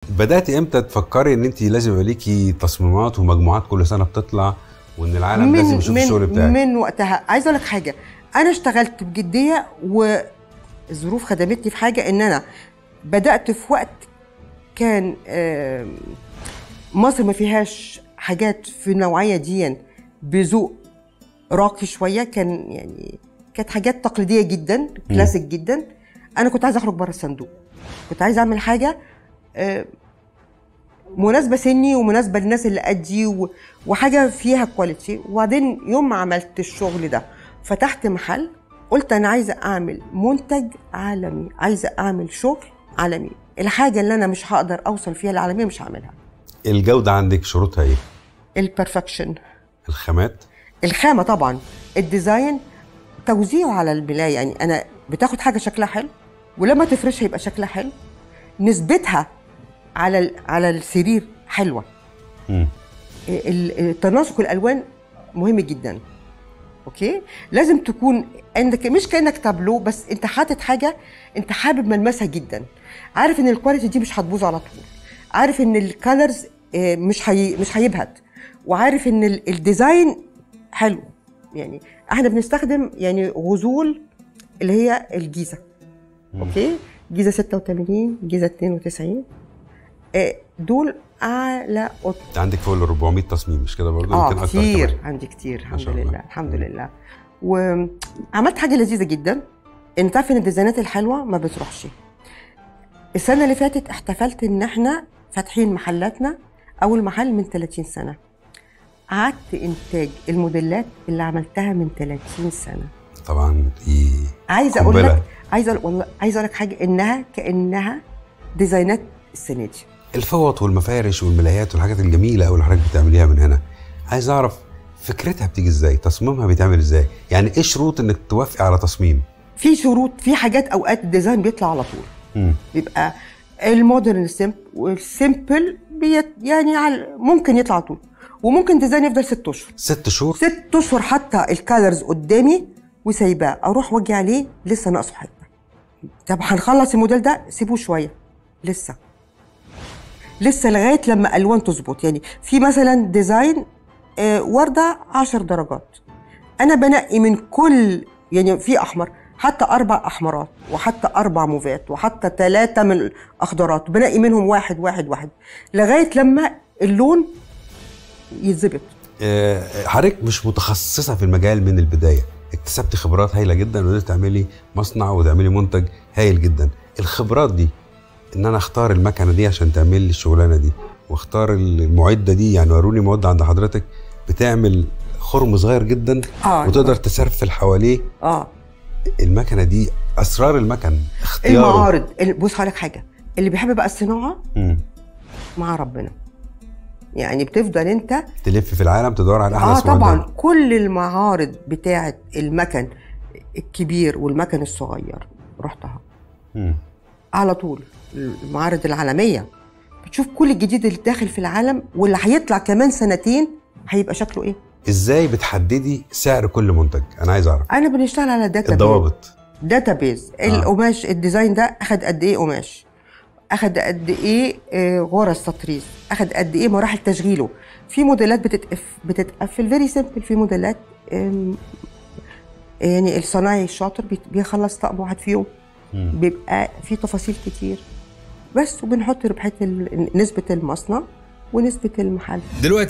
بداتي امتى تفكري ان انت لازم يبقى ليكي تصميمات ومجموعات كل سنه بتطلع وان العالم لازم يشوف من الشغل بتاعك من وقتها عايزه اقول لك حاجه انا اشتغلت بجديه والظروف خدمتني في حاجه ان انا بدات في وقت كان آم، مصر ما فيهاش حاجات في النوعيه دي بذوق راقي شويه كان يعني كانت حاجات تقليديه جدا كلاسيك جدا انا كنت عايزه اخرج بره الصندوق كنت عايزه اعمل حاجه آه، مناسبه سني ومناسبه للناس اللي قدي و- وحاجه فيها كواليتي وبعدين يوم ما عملت الشغل ده فتحت محل قلت انا عايزه اعمل منتج عالمي عايزه اعمل شغل عالمي الحاجه اللي انا مش هقدر اوصل فيها العالميه مش هعملها الجوده عندك شروطها ايه البرفكشن الخامات الخامه طبعا الديزاين توزيعه على الملايه يعني انا بتاخد حاجه شكلها حلو ولما تفرشها يبقى شكلها حلو نسبتها على ال- على السرير حلوه مم. ال- ال- تناسق الالوان مهم جدا اوكي لازم تكون عندك مش كانك تابلو بس انت حاطط حاجه انت حابب ملمسها جدا عارف ان الكواليتي دي مش هتبوظ على طول عارف ان الكالرز مش هي مش هيبهت وعارف ان ال- الديزاين حلو يعني احنا بنستخدم يعني غزول اللي هي الجيزه اوكي جيزه 86 جيزه 92 آه، دول اعلى قط انت عندك فوق ال 400 تصميم مش كده برضه اه يمكن اكتر كتير كمان عندي كتير ما الحمد شاء الله. لله الحمد مم. لله وعملت حاجه لذيذه جدا انت عارف ان الديزاينات الحلوه ما بتروحش السنه اللي فاتت احتفلت ان احنا فاتحين محلاتنا اول محل من 30 سنه قعدت انتاج الموديلات اللي عملتها من 30 سنه طبعا دي عايزه اقول قنبلة. لك عايزه أقول- والله عايزه اقول لك حاجه انها كانها ديزاينات السنه دي الفوط والمفارش والملايات والحاجات الجميله قوي اللي حضرتك بتعمليها من هنا عايز اعرف فكرتها بتيجي ازاي تصميمها بيتعمل ازاي يعني ايه شروط انك توافقي على تصميم في شروط في حاجات اوقات الديزاين بيطلع على طول مم. بيبقى المودرن سيمب والسيمبل بيت يعني على ممكن يطلع على طول وممكن ديزاين يفضل ست اشهر ست شهور ست اشهر حتى الكالرز قدامي وسايباه اروح واجي عليه لسه ناقصه حته طب هنخلص الموديل ده سيبوه شويه لسه لسه لغايه لما الوان تظبط يعني في مثلا ديزاين آه، ورده 10 درجات انا بنقي من كل يعني في احمر حتى اربع احمرات وحتى اربع موفات وحتى ثلاثه من الاخضرات بنقي منهم واحد واحد واحد لغايه لما اللون يتظبط آه، حضرتك مش متخصصه في المجال من البدايه اكتسبتي خبرات هايله جدا وقدرتي تعملي مصنع وتعملي منتج هايل جدا الخبرات دي ان انا اختار المكنه دي عشان تعمل لي الشغلانه دي واختار المعده دي يعني وروني معده عند حضرتك بتعمل خرم صغير جدا اه وتقدر تسرفل حواليه اه المكنه دي اسرار المكن اختياره المعارض ال- بص هقول لك حاجه اللي بيحب بقى الصناعه مم. مع ربنا يعني بتفضل انت تلف في العالم تدور على اه احدث طبعا معدات. كل المعارض بتاعه المكن الكبير والمكن الصغير رحتها مم. على طول المعارض العالميه بتشوف كل الجديد اللي داخل في العالم واللي هيطلع كمان سنتين هيبقى شكله ايه ازاي بتحددي سعر كل منتج انا عايز اعرف انا بنشتغل على داتا الضوابط داتا بيز القماش الديزاين ده اخد قد ايه قماش اخد قد ايه آه، غرز تطريز اخد قد ايه مراحل تشغيله في موديلات بتتقف بتتقفل فيري سيمبل في موديلات آم، يعني الصنايعي الشاطر بيت- بيخلص طقم واحد فيهم مم. بيبقى في تفاصيل كتير بس وبنحط ربحيه ال- نسبه المصنع ونسبه المحل دلوقتي